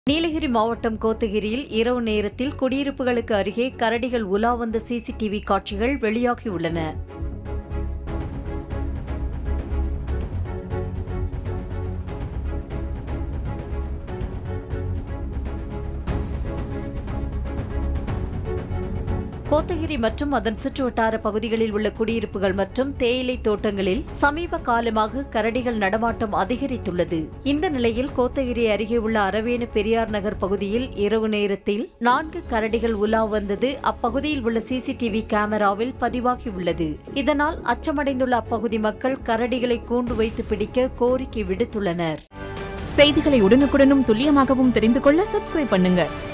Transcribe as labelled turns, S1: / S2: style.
S1: நீலகிரி மாவட்டம் கோத்தகிரியில் இரவு நேரத்தில் குடியிருப்புகளுக்கு அருகே கரடிகள் உலா வந்த சிசிடிவி காட்சிகள் வெளியாகியுள்ளன கோத்தகிரி மற்றும் அதன் சுற்றுவட்டார பகுதிகளில் உள்ள குடியிருப்புகள் மற்றும் தேயிலை தோட்டங்களில் சமீப காலமாக கரடிகள் நடமாட்டம் அதிகரித்துள்ளது இந்த நிலையில் கோத்தகிரி அருகே உள்ள அரவேணு பெரியார் நகர் பகுதியில் இரவு நேரத்தில் நான்கு கரடிகள் உலா வந்தது அப்பகுதியில் உள்ள சிசிடிவி கேமராவில் பதிவாகியுள்ளது இதனால் அச்சமடைந்துள்ள அப்பகுதி மக்கள் கரடிகளை கூண்டு வைத்து பிடிக்க கோரிக்கை விடுத்துள்ளனர்
S2: செய்திகளை உடனுக்குடனும் துல்லியமாகவும் தெரிந்து கொள்ள சப்ஸ்கிரைப் பண்ணுங்க